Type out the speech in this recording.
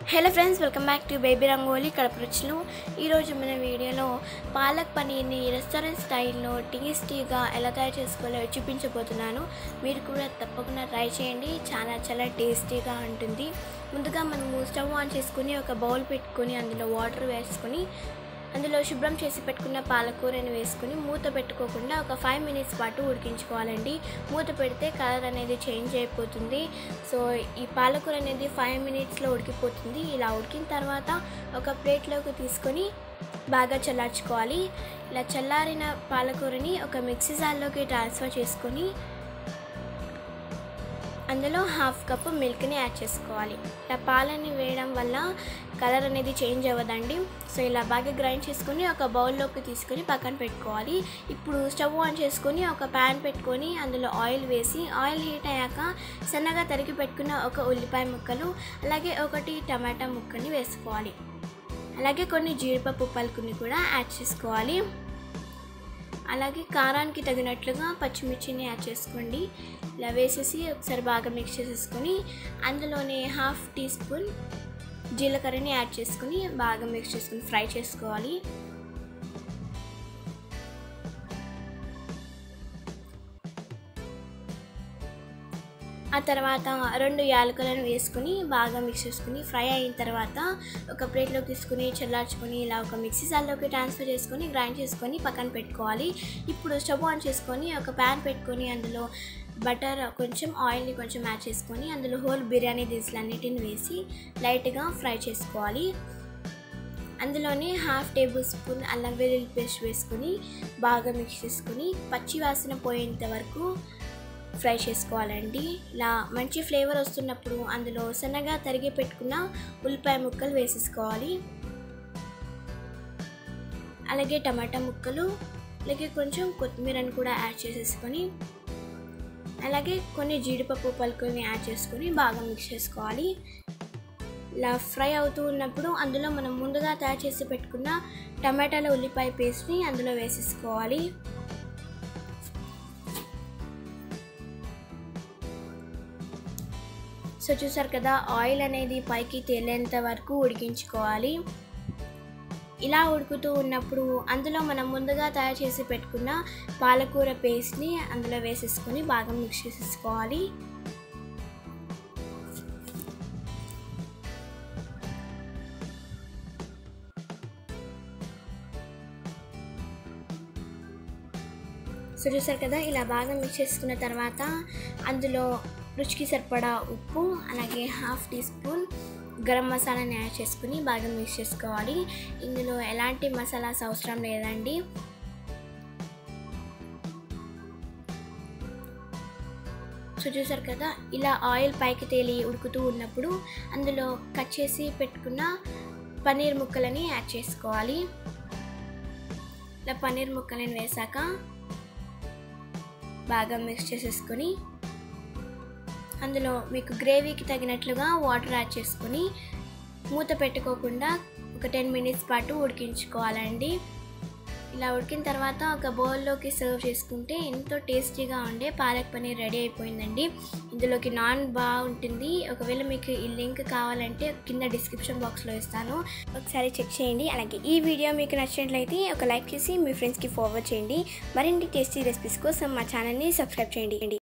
hello friends welcome back to baby Rangoli Kadapa రుచులు ఈరోజు మన వీడియోలో పాలక్ పనీర్ని రెస్టారెంట్ స్టైల్లో టేస్టీగా ఎలా తయారు చేసుకోవాలో చూపించబోతున్నాను మీరు కూడా తప్పకుండా ట్రై చేయండి చాలా చాలా టేస్టీగా ఉంటుంది ముందుగా మనము స్టవ్ ఆన్ చేసుకుని ఒక బౌల్ పెట్టుకొని అందులో వాటర్ వేసుకొని అందులో శుభ్రం చేసి పెట్టుకున్న పాలకూరని వేసుకుని మూత పెట్టుకోకుండా ఒక ఫైవ్ మినిట్స్ పాటు ఉడికించుకోవాలండి మూత పెడితే కలర్ అనేది చేంజ్ అయిపోతుంది సో ఈ పాలకూర అనేది ఫైవ్ మినిట్స్లో ఉడికిపోతుంది ఇలా ఉడికిన తర్వాత ఒక ప్లేట్లోకి తీసుకొని బాగా చల్లార్చుకోవాలి ఇలా చల్లారిన పాలకూరని ఒక మిక్సీ జార్లోకి ట్రాన్స్ఫర్ చేసుకొని అందులో హాఫ్ కప్ మిల్క్ని యాడ్ చేసుకోవాలి ఇలా పాలని వేయడం వల్ల కలర్ అనేది చేంజ్ అవ్వదండి సో ఇలా బాగా గ్రైండ్ చేసుకొని ఒక బౌల్లోకి తీసుకొని పక్కన పెట్టుకోవాలి ఇప్పుడు స్టవ్ ఆన్ చేసుకొని ఒక ప్యాన్ పెట్టుకొని అందులో ఆయిల్ వేసి ఆయిల్ హీట్ అయ్యాక సన్నగా తరిగి పెట్టుకున్న ఒక ఉల్లిపాయ ముక్కలు అలాగే ఒకటి టమాటా ముక్కని వేసుకోవాలి అలాగే కొన్ని జీడిపప్పు పలుకుని కూడా యాడ్ చేసుకోవాలి అలాగే కారానికి తగినట్లుగా పచ్చిమిర్చిని యాడ్ చేసుకోండి ఇలా వేసేసి ఒకసారి బాగా మిక్స్ చేసేసుకొని అందులోనే హాఫ్ టీ స్పూన్ జీలకర్రని యాడ్ చేసుకొని బాగా మిక్స్ చేసుకొని ఫ్రై చేసుకోవాలి ఆ తర్వాత రెండు యాలకులను వేసుకుని బాగా మిక్స్ చేసుకుని ఫ్రై అయిన తర్వాత ఒక ప్లేట్లోకి తీసుకుని చల్లార్చుకొని ఇలా ఒక మిక్సీ జార్లోకి ట్రాన్స్ఫర్ చేసుకొని గ్రైండ్ చేసుకొని పక్కన పెట్టుకోవాలి ఇప్పుడు స్టవ్ ఆన్ చేసుకొని ఒక ప్యాన్ పెట్టుకొని అందులో బటర్ కొంచెం ఆయిల్ని కొంచెం యాడ్ చేసుకొని అందులో హోల్ బిర్యానీ దినుసులన్నిటిని వేసి లైట్గా ఫ్రై చేసుకోవాలి అందులోనే హాఫ్ టేబుల్ స్పూన్ అల్లం వెల్లుల్లి పేస్ట్ వేసుకొని బాగా మిక్స్ చేసుకొని పచ్చి వాసన పోయేంత వరకు ఫ్రై చేసుకోవాలండి ఇలా మంచి ఫ్లేవర్ వస్తున్నప్పుడు అందులో సన్నగా తరిగి పెట్టుకున్న ఉల్లిపాయ ముక్కలు వేసేసుకోవాలి అలాగే టమాటా ముక్కలు అలాగే కొంచెం కొత్తిమీరని కూడా యాడ్ చేసేసుకొని అలాగే కొన్ని జీడిపప్పు పలుకుల్ని యాడ్ చేసుకొని బాగా మిక్స్ చేసుకోవాలి ఇలా ఫ్రై అవుతూ ఉన్నప్పుడు అందులో మనం ముందుగా తయారు చేసి పెట్టుకున్న టమాటాల ఉల్లిపాయ పేస్ట్ని అందులో వేసేసుకోవాలి సో చూసారు కదా ఆయిల్ అనేది పైకి తేలేంత వరకు ఉడికించుకోవాలి ఇలా ఉడుకుతూ ఉన్నప్పుడు అందులో మనం ముందుగా తయారు చేసి పెట్టుకున్న పాలకూర పేస్ట్ని అందులో వేసేసుకొని బాగా మిక్స్ చేసేసుకోవాలి సో చూసారు కదా ఇలా బాగా మిక్స్ చేసుకున్న తర్వాత అందులో రుచికి సరిపడా ఉప్పు అలాగే హాఫ్ టీ స్పూన్ గరం మసాలాని యాడ్ చేసుకుని బాగా మిక్స్ చేసుకోవాలి ఇందులో ఎలాంటి మసాలాస్ అవసరం లేదండి సో చూసారు కదా ఇలా ఆయిల్ పైకి తేలి ఉడుకుతూ ఉన్నప్పుడు అందులో కట్ చేసి పెట్టుకున్న పన్నీర్ ముక్కలని యాడ్ చేసుకోవాలి ఇలా పన్నీర్ ముక్కలను వేసాక బాగా మిక్స్ చేసేసుకొని అందులో మీకు గ్రేవీకి తగినట్లుగా వాటర్ యాడ్ చేసుకొని మూత పెట్టుకోకుండా ఒక టెన్ మినిట్స్ పాటు ఉడికించుకోవాలండి ఇలా ఉడికిన తర్వాత ఒక బౌల్లోకి సర్వ్ చేసుకుంటే ఎంతో టేస్టీగా ఉండే పాలక్ పనీర్ రెడీ అయిపోయిందండి ఇందులోకి నాన్ బాగుంటుంది ఒకవేళ మీకు ఈ లింక్ కావాలంటే కింద డిస్క్రిప్షన్ బాక్స్లో ఇస్తాను ఒకసారి చెక్ చేయండి అలాగే ఈ వీడియో మీకు నచ్చినట్లయితే ఒక లైక్ చేసి మీ ఫ్రెండ్స్కి ఫార్వర్డ్ చేయండి మరిన్ని టేస్టీ రెసిపీస్ కోసం మా ఛానల్ని సబ్స్క్రైబ్ చేయండి